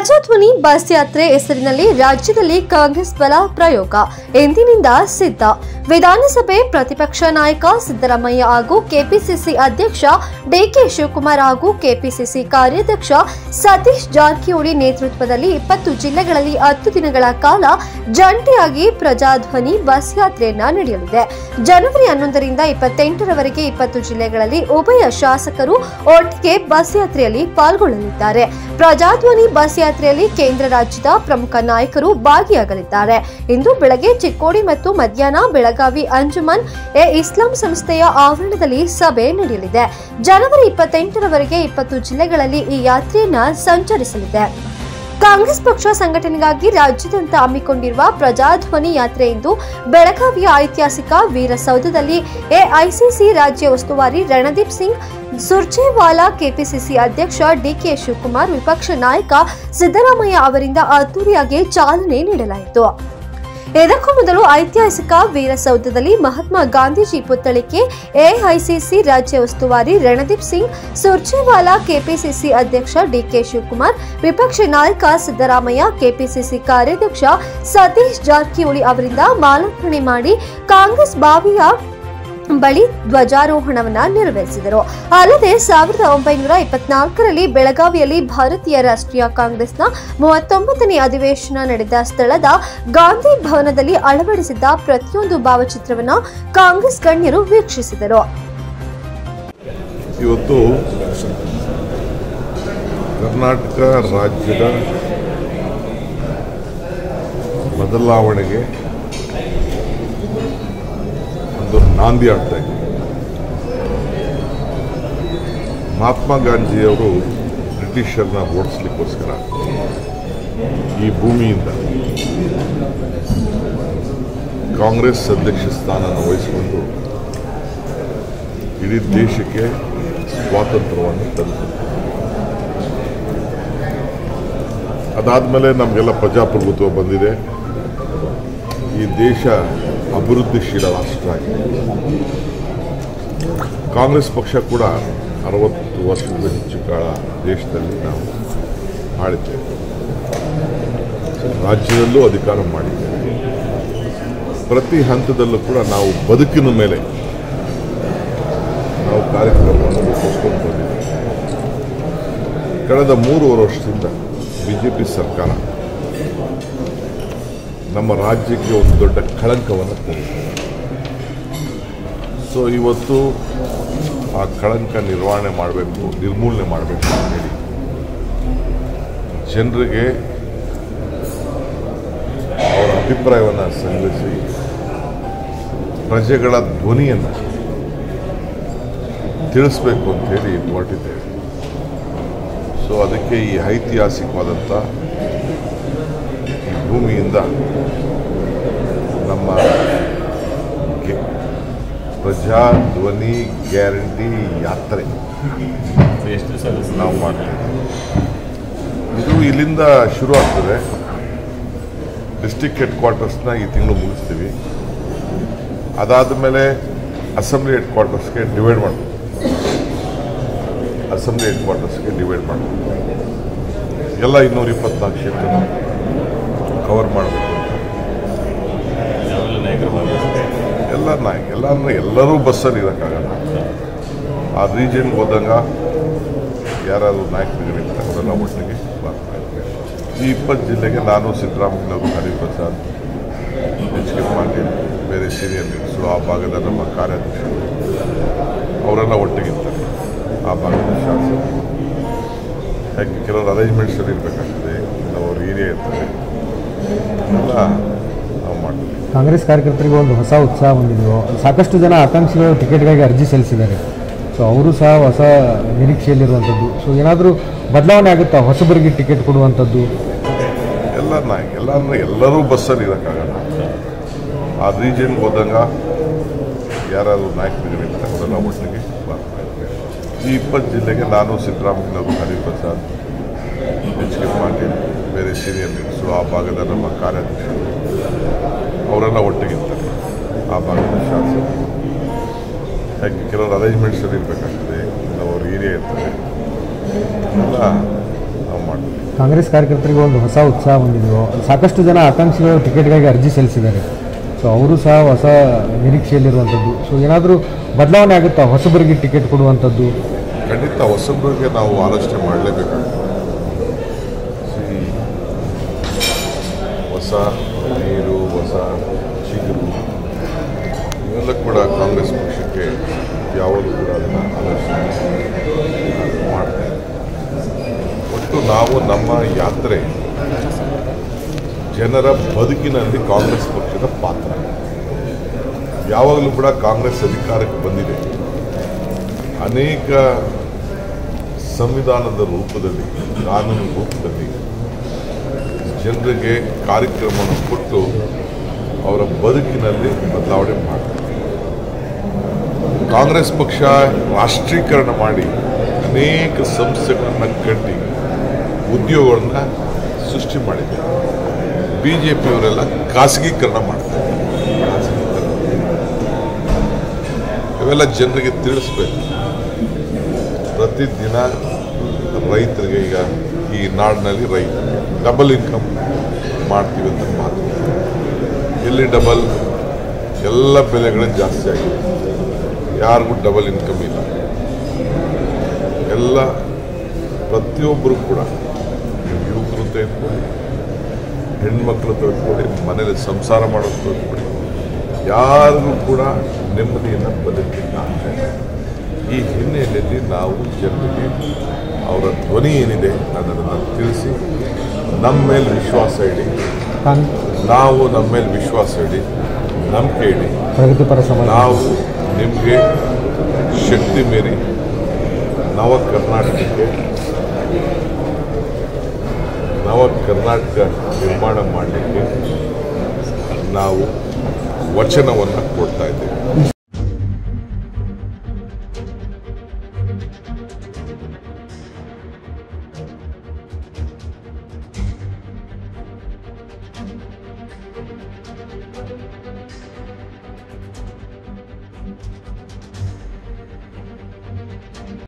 Prajadhwani bus ಯಾತ್ರೆ ಹೆಸರಿನಲ್ಲಿ ರಾಜ್ಯದಲ್ಲಿ ಕಾಂಗ್ರೆಸ್ ಬಲ ಪ್ರಯೋಗ ಎಂದಿನಿಂದ ಸಿದ್ಧ ವಿಧಾನಸಭೆ ಪ್ರತಿಪಕ್ಷ ನಾಯಕ ಸಿದ್ದರಾಮಯ್ಯ ಹಾಗೂ ಕೆಪಿಸಿಸಿ ಅಧ್ಯಕ್ಷ ಡಿಕೆ ಶಿವಕುಮಾರ್ ಹಾಗೂ ಕೆಪಿಸಿಸಿ ಕಾರ್ಯಾಧ್ಯಕ್ಷ ಸತೀಶ್ ಜಾರಕಿಹೊಳಿ ನೇತೃತ್ವದಲ್ಲಿ ಇಪ್ಪತ್ತು ಜಿಲ್ಲೆಗಳಲ್ಲಿ ಹತ್ತು ದಿನಗಳ ಕಾಲ ಜಂಟಿಯಾಗಿ ಪ್ರಜಾಧ್ವನಿ ಬಸ್ ಯಾತ್ರೆಯನ್ನ ನಡೆಯಲಿದೆ ಜನವರಿ ಹನ್ನೊಂದರಿಂದ ಇಪ್ಪತ್ತೆಂಟರವರೆಗೆ ಇಪ್ಪತ್ತು ಜಿಲ್ಲೆಗಳಲ್ಲಿ ಉಭಯ ಶಾಸಕರು ಒಟ್ಟಿಗೆ ಬಸ್ ಯಾತ್ರೆಯಲ್ಲಿ ಪಾಲ್ಗೊಳ್ಳಲಿದ್ದಾರೆ ಪ್ರಜಾಧ್ವನಿ ಬಸ್ ಯಾತ್ರೆಯಲ್ಲಿ ಕೇಂದ್ರ ರಾಜ್ಯದ ಪ್ರಮುಖ ನಾಯಕರು ಭಾಗಿಯಾಗಲಿದ್ದಾರೆ ಇಂದು ಬೆಳಗ್ಗೆ ಚಿಕ್ಕೋಡಿ ಮತ್ತು ಮಧ್ಯಾಹ್ನ ಬೆಳಗಾವಿ ಅಂಜುಮನ್ ಎ ಇಸ್ಲಾಂ ಸಂಸ್ಥೆಯ ಆವರಣದಲ್ಲಿ ಸಭೆ ನಡೆಯಲಿದೆ ಜನವರಿ ಇಪ್ಪತ್ತೆಂಟರವರೆಗೆ ಇಪ್ಪತ್ತು ಜಿಲ್ಲೆಗಳಲ್ಲಿ ಈ ಯಾತ್ರೆಯನ್ನ ಸಂಚರಿಸಲಿದೆ ಕಾಂಗ್ರೆಸ್ ಪಕ್ಷ ಸಂಘಟನೆಗಾಗಿ ರಾಜ್ಯಾದ್ಯಂತ ಹಮ್ಮಿಕೊಂಡಿರುವ ಪ್ರಜಾಧ್ವನಿ ಯಾತ್ರೆ ಇಂದು ಬೆಳಗಾವಿಯ ಐತಿಹಾಸಿಕ ವೀರಸೌಧದಲ್ಲಿ ಎಐಸಿಸಿ ರಾಜ್ಯ ಉಸ್ತುವಾರಿ ರಣದೀಪ್ ಸಿಂಗ್ ಸುರ್ಜೇವಾಲಾ ಕೆಪಿಸಿಸಿ ಅಧ್ಯಕ್ಷ ಡಿಕೆ ಶಿವಕುಮಾರ್ ವಿಪಕ್ಷ ನಾಯಕ ಸಿದ್ದರಾಮಯ್ಯ ಅವರಿಂದ ಅದ್ದೂರಿಯಾಗಿ ಚಾಲನೆ ನೀಡಲಾಯಿತು ಇದಕ್ಕೂ ಮೊದಲು ಐತಿಹಾಸಿಕ ವೀರಸೌಧದಲ್ಲಿ ಮಹಾತ್ಮ ಗಾಂಧೀಜಿ ಪುತ್ಥಳಿಗೆ ಎಐಸಿಸಿ ರಾಜ್ಯ ಉಸ್ತುವಾರಿ ರಣದೀಪ್ ಸಿಂಗ್ ಸುರ್ಜೇವಾಲಾ ಕೆಪಿಸಿಸಿ ಅಧ್ಯಕ್ಷ ಡಿಕೆ ಶಿವಕುಮಾರ್ ವಿಪಕ್ಷ ನಾಯಕ ಸಿದ್ದರಾಮಯ್ಯ ಕೆಪಿಸಿಸಿ ಕಾರ್ಯಾಧ್ಯಕ್ಷ ಸತೀಶ್ ಜಾರಕಿಹೊಳಿ ಅವರಿಂದ ಮಾಲಾರ್ಪಣೆ ಮಾಡಿ ಕಾಂಗ್ರೆಸ್ ಬಾವಿಯ ಬಳಿ ಧ್ವಜಾರೋಹಣವನ್ನ ನೆರವೇರಿಸಿದರು ಅಲ್ಲದೆ ಸಾವಿರದ ಒಂಬೈನೂರ ಇಪ್ಪತ್ನಾಲ್ಕರಲ್ಲಿ ಬೆಳಗಾವಿಯಲ್ಲಿ ಭಾರತೀಯ ರಾಷ್ಟ್ರೀಯ ಕಾಂಗ್ರೆಸ್ನ ಮೂವತ್ತೊಂಬತ್ತನೇ ಅಧಿವೇಶನ ನಡೆದ ಸ್ಥಳದ ಗಾಂಧಿ ಭವನದಲ್ಲಿ ಅಳವಡಿಸಿದ್ದ ಪ್ರತಿಯೊಂದು ಭಾವಚಿತ್ರವನ್ನ ಕಾಂಗ್ರೆಸ್ ಗಣ್ಯರು ವೀಕ್ಷಿಸಿದರು ಇವತ್ತು ಕರ್ನಾಟಕ ರಾಜ್ಯದ ಬದಲಾವಣೆಗೆ ಒಂದು ನಾಂದಿ ಆಗ್ತಾ ಇದೆ ಮಹಾತ್ಮ ಗಾಂಧಿಯವರು ಬ್ರಿಟಿಷರ್ನ ಓಡಿಸ್ಲಿಕ್ಕೋಸ್ಕರ ಈ ಭೂಮಿಯಿಂದ ಕಾಂಗ್ರೆಸ್ ಅಧ್ಯಕ್ಷ ಸ್ಥಾನನ ವಹಿಸಿಕೊಂಡು ಇಡೀ ದೇಶಕ್ಕೆ ಸ್ವಾತಂತ್ರ್ಯವನ್ನು ತಂದರು ಅದಾದಮೇಲೆ ನಮಗೆಲ್ಲ ಪ್ರಜಾಪ್ರಭುತ್ವ ಬಂದಿದೆ ಈ ದೇಶ ಅಭಿವೃದ್ಧಿಶೀಲ ರಾಷ್ಟ್ರ ಆಗಿದೆ ಕಾಂಗ್ರೆಸ್ ಪಕ್ಷ ಕೂಡ ಅರವತ್ತು ವರ್ಷದ ಹೆಚ್ಚು ಕಾಲ ದೇಶದಲ್ಲಿ ನಾವು ಆಳಿದ್ದೇವೆ ರಾಜ್ಯದಲ್ಲೂ ಅಧಿಕಾರ ಮಾಡಿದ್ದೇವೆ ಪ್ರತಿ ಹಂತದಲ್ಲೂ ಕೂಡ ನಾವು ಬದುಕಿನ ಮೇಲೆ ನಾವು ಕಾರ್ಯಕ್ರಮವನ್ನು ರೂಪಿಸ್ಕೊಂಡು ಬಂದಿದ್ದೇವೆ ಕಳೆದ ಮೂರುವರೆ ವರ್ಷದಿಂದ ಬಿ ಜೆ ಪಿ ಸರ್ಕಾರ ನಮ್ಮ ರಾಜ್ಯಕ್ಕೆ ಒಂದು ದೊಡ್ಡ ಕಳಂಕವನ್ನು ತಂದಿದೆ ಸೊ ಇವತ್ತು ಆ ಕಳಂಕ ನಿರ್ವಹಣೆ ಮಾಡಬೇಕು ನಿರ್ಮೂಲನೆ ಮಾಡಬೇಕು ಅಂತ ಹೇಳಿ ಜನರಿಗೆ ಅವರ ಅಭಿಪ್ರಾಯವನ್ನು ಸಂಗ್ರಹಿಸಿ ಪ್ರಜೆಗಳ ಧ್ವನಿಯನ್ನು ತಿಳಿಸ್ಬೇಕು ಅಂತ ಹೇಳಿ ಹೊರಟಿದ್ದೇವೆ ಸೊ ಅದಕ್ಕೆ ಈ ಐತಿಹಾಸಿಕವಾದಂಥ ಈ ಭೂಮಿಯಿಂದ ನಮ್ಮ ಗೆ- ಪ್ರಜಾಧ್ವನಿ ಗ್ಯಾರಂಟಿ ಯಾತ್ರೆ ನಾವು ಮಾಡ್ತೀವಿ ಇದು ಇಲ್ಲಿಂದ ಶುರು ಆಗ್ತದೆ ಡಿಸ್ಟಿಕ್ ಹೆಡ್ ಕ್ವಾರ್ಟರ್ಸ್ನ ಈ ತಿಂಗಳು ಮುಗಿಸ್ತೀವಿ ಅದಾದ ಮೇಲೆ ಅಸೆಂಬ್ಲಿ ಹೆಡ್ ಕ್ವಾರ್ಟರ್ಸ್ಗೆ ಡಿವೈಡ್ ಮಾಡ್ತೀವಿ ಅಸೆಂಬ್ಲಿ ಹೆಡ್ ಕ್ವಾರ್ಟರ್ಸ್ಗೆ ಡಿವೈಡ್ ಮಾಡ್ತೀವಿ ಎಲ್ಲ ಇನ್ನೂರ ಇಪ್ಪತ್ನಾಲ್ಕು ಕ್ಷೇತ್ರ ಕವರ್ ಮಾಡಬೇಕು ಎಲ್ಲ ನಾಯಕ ಎಲ್ಲ ಅಂದರೆ ಎಲ್ಲರೂ ಬಸ್ಸಲ್ಲಿ ಇರೋಕ್ಕಾಗಲ್ಲ ಆ ರೀಜನ್ಗೆ ಹೋದಂಗ ಯಾರಾದರೂ ನಾಯಕರುಗಳಿರ್ತಾರೆ ಅವರೆಲ್ಲ ಒಟ್ಟಿಗೆ ಬರ್ತಾ ಇರ್ತಾರೆ ಈ ಇಪ್ಪತ್ತು ಜಿಲ್ಲೆಗೆ ನಾನು ಸಿದ್ದರಾಮಯ್ಯನವರು ಹರಿಪ್ರಸಾದ್ ಎಚ್ ಕೆ ಪಾಟೀಲ್ ಬೇರೆ ಸೀನಿಯರ್ ಲೀಡರ್ಸು ಆ ಭಾಗದ ನಮ್ಮ ಕಾರ್ಯಾಧ್ಯಕ್ಷರು ಅವರೆಲ್ಲ ಒಟ್ಟಿಗಿರ್ತಾರೆ ಆ ಭಾಗದ ಶಾಸಕರು ಯಾಕೆ ಕೆಲವರು ಅರೇಂಜ್ಮೆಂಟ್ಸಲ್ಲಿ ಇರಬೇಕಾಗ್ತದೆ ಕೆಲವರು ಏರಿಯಾ ಇರ್ತಾರೆ ಎಲ್ಲ ನಾವು ಮಾಡ್ತೀವಿ ಕಾಂಗ್ರೆಸ್ ಕಾರ್ಯಕರ್ತರಿಗೆ ಒಂದು ಹೊಸ ಉತ್ಸಾಹ ಬಂದಿದೆ ಸಾಕಷ್ಟು ಜನ ಆಕಾಂಕ್ಷಿಗಳು ಟಿಕೆಟ್ಗಾಗಿ ಅರ್ಜಿ ಸಲ್ಲಿಸಿದ್ದಾರೆ ಸೊ ಅವರು ಸಹ ಹೊಸ ನಿರೀಕ್ಷೆಯಲ್ಲಿರುವಂಥದ್ದು ಸೊ ಏನಾದರೂ ಬದಲಾವಣೆ ಆಗುತ್ತಾ ಹೊಸಬರಿಗೆ ಟಿಕೆಟ್ ಕೊಡುವಂಥದ್ದು ಎಲ್ಲ ನಾಯಕ ಎಲ್ಲ ಅಂದರೆ ಎಲ್ಲರೂ ಬಸ್ಸಲ್ಲಿ ಇರೋಕ್ಕಾಗಲ್ಲ ಆ ರೀಜನ್ಗೆ ಹೋದಂಗ ಯಾರಾದರೂ ನಾಯಕರುಗಳಿರ್ತಾರೆ ಅವರೆಲ್ಲ ಒಟ್ಟಿಗೆ ಬರ್ತಾ ಇರ್ತಾರೆ ಈ ಇಪ್ಪತ್ತು ಜಿಲ್ಲೆಗೆ ನಾನು ಸಿದ್ದರಾಮಯ್ಯನವರು ಹರಿಪ್ರಸಾದ್ ಎಚ್ ಕೆ ಪಾಟೀಲ್ ಬೇರೆ ಸೀನಿಯರ್ ಲೀಡರ್ಸು ಆ ಭಾಗದ ನಮ್ಮ ಕಾರ್ಯಾಧ್ಯಕ್ಷರು ಅವರೆಲ್ಲ ಒಟ್ಟಿಗಿರ್ತಾರೆ ಆ ಭಾಗದ ಶಾಸಕರು ಯಾಕೆ ಕೆಲವರು ಅರೇಂಜ್ಮೆಂಟ್ಸಲ್ಲಿ ಇರಬೇಕಾಗ್ತದೆ ಕೆಲವರು ಏರಿಯಾ ಇರ್ತಾರೆ ಎಲ್ಲ ನಾವು ಮಾಡ್ತೀವಿ ಮಾಡ್ತೀವಿ ಕಾಂಗ್ರೆಸ್ ಕಾರ್ಯಕರ್ತರಿಗೆ ಒಂದು ಹೊಸ ಉತ್ಸಾಹ ಬಂದಿದೆ ಸಾಕಷ್ಟು ಜನ ಆಕಾಂಕ್ಷಿಗಳು ಟಿಕೆಟ್ಗಾಗಿ ಅರ್ಜಿ ಸಲ್ಲಿಸಿದ್ದಾರೆ ಸೊ ಅವರು ಸಹ ಹೊಸ ನಿರೀಕ್ಷೆಯಲ್ಲಿರುವಂಥದ್ದು ಸೊ ಏನಾದರೂ ಬದಲಾವಣೆ ಆಗುತ್ತಾ ಹೊಸಬರಿಗೆ ಟಿಕೆಟ್ ಕೊಡುವಂಥದ್ದು ಖಂಡಿತ ಹೊಸಬ್ರಿಗೆ ನಾವು ಆಲೋಚನೆ ಮಾಡಲೇಬೇಕಾಗ್ತದೆ ಈ ಹೊಸ ನೀರು ಹೊಸ ಚಿಗುರು ಇವೆಲ್ಲ ಕೂಡ ಕಾಂಗ್ರೆಸ್ ಪಕ್ಷಕ್ಕೆ ಯಾವಾಗಲೂ ಕೂಡ ಅದನ್ನು ಆಲೋಚನೆ ಮಾಡ್ತಾರೆ ಒಟ್ಟು ನಾವು ನಮ್ಮ ಯಾತ್ರೆ ಜನರ ಬದುಕಿನಲ್ಲಿ ಕಾಂಗ್ರೆಸ್ ಪಕ್ಷದ ಪಾತ್ರ ಯಾವಾಗಲೂ ಕೂಡ ಕಾಂಗ್ರೆಸ್ ಅಧಿಕಾರಕ್ಕೆ ಬಂದಿದೆ ಅನೇಕ ಸಂವಿಧಾನದ ರೂಪದಲ್ಲಿ ಕಾನೂನು ರೂಪದಲ್ಲಿ ಜನರಿಗೆ ಕಾರ್ಯಕ್ರಮವನ್ನು ಕೊಟ್ಟು ಅವರ ಬದುಕಿನಲ್ಲಿ ಬದಲಾವಣೆ ಮಾಡ್ತಾರೆ ಕಾಂಗ್ರೆಸ್ ಪಕ್ಷ ರಾಷ್ಟ್ರೀಕರಣ ಮಾಡಿ ಅನೇಕ ಸಂಸ್ಥೆಗಳನ್ನು ಕಟ್ಟಿ ಉದ್ಯೋಗಗಳನ್ನ ಸೃಷ್ಟಿ ಮಾಡಿದೆ ಬಿ ಜೆ ಪಿಯವರೆಲ್ಲ ಖಾಸಗೀಕರಣ ಮಾಡ್ತಾರೆ ಖಾಸಗೀಕರಣ ಇವೆಲ್ಲ ಜನರಿಗೆ ತಿಳಿಸ್ಬೇಕು ಪ್ರತಿದಿನ ರೈತರಿಗೆ ಈಗ ಈ ನಾಡಿನಲ್ಲಿ ರೈತರಿಗೆ ಡಬಲ್ ಇನ್ಕಮ್ ಮಾಡ್ತೀವಿ ಅಂತ ಮಾತು ಎಲ್ಲಿ ಡಬಲ್ ಎಲ್ಲ ಬೆಲೆಗಳೇ ಜಾಸ್ತಿ ಆಗಿದೆ ಯಾರಿಗೂ ಡಬಲ್ ಇನ್ಕಮ್ ಇಲ್ಲ ಎಲ್ಲ ಪ್ರತಿಯೊಬ್ಬರು ಕೂಡ ಯುವಕರು ತೆಗೆದುಕೊಳ್ಳಿ ಹೆಣ್ಮಕ್ಳು ತೆಗೆದುಕೊಳ್ಳಿ ಮನೇಲಿ ಸಂಸಾರ ಮಾಡೋದು ತೆಗೆದುಕೊಳ್ಳಿ ಯಾರಿಗೂ ಕೂಡ ನೆಮ್ಮದಿಯನ್ನು ಬದುಕಿಲ್ಲ ಈ ಹಿನ್ನೆಲೆಯಲ್ಲಿ ನಾವು ಜನರಿಗೆ ಅವರ ಧ್ವನಿ ಏನಿದೆ ಅನ್ನೋದನ್ನು ತಿಳಿಸಿ ನಮ್ಮ ಮೇಲೆ ವಿಶ್ವಾಸ ಇಡಿ ಕಾಂಗ್ ನಾವು ನಮ್ಮ ಮೇಲೆ ವಿಶ್ವಾಸ ಇಡಿ ನಂಬಿಕೆ ಇಡಿ ಪ್ರಗತಿಪರ ಸಮಾಜ ನಾವು ನಿಮಗೆ ಶಕ್ತಿ ಮೀರಿ ನವ ಕರ್ನಾಟಕಕ್ಕೆ ನವ ಕರ್ನಾಟಕ ನಿರ್ಮಾಣ ಮಾಡಲಿಕ್ಕೆ ನಾವು ವಚನವನ್ನು ಕೊಡ್ತಾ ಇದ್ದೇವೆ